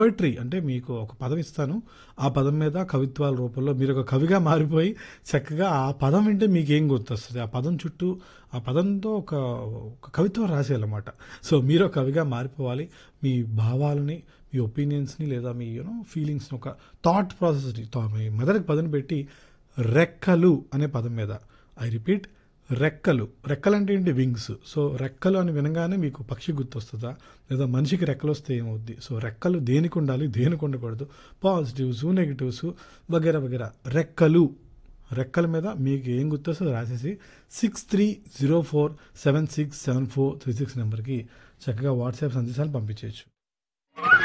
poetry అంటే మీకు ఒక పదం ఇస్తాను ఆ పదం మీద కవిత్వాల రూపంలో మీరు ఒక కవిగా మారిపోయి చక్కగా ఆ పదం వింటే మీకు ఏం గుర్తొస్తుంది ఆ పదం చుట్టూ ఆ పదంతో ఒక ఒక కవిత్వం రాసేయాలన్నమాట సో మీరు ఒక కవిగా మారిపోవాలి మీ భావాలని మీ ఒపీనియన్స్ని లేదా మీ యూనో ఫీలింగ్స్ని ఒక థాట్ ప్రాసెస్ని మీ మెదడుకి పదను పెట్టి రెక్కలు అనే పదం మీద ఐ రిపీట్ రెక్కలు రెక్కలు అంటే ఏంటి వింగ్స్ సో రెక్కలు అని వినగానే మీకు పక్షి గుర్తొస్తుందా లేదా మనిషికి రెక్కలు వస్తే ఏమవుద్ది సో రెక్కలు దేనికి ఉండాలి దేనికి ఉండకూడదు పాజిటివ్స్ నెగిటివ్స్ వగేరా వగేరా రెక్కలు రెక్కల మీద మీకు ఏం గుర్తొస్తుందో రాసేసి six three zero four seven six seven four three six నెంబర్కి చక్కగా వాట్సాప్ సందేశాలు పంపించవచ్చు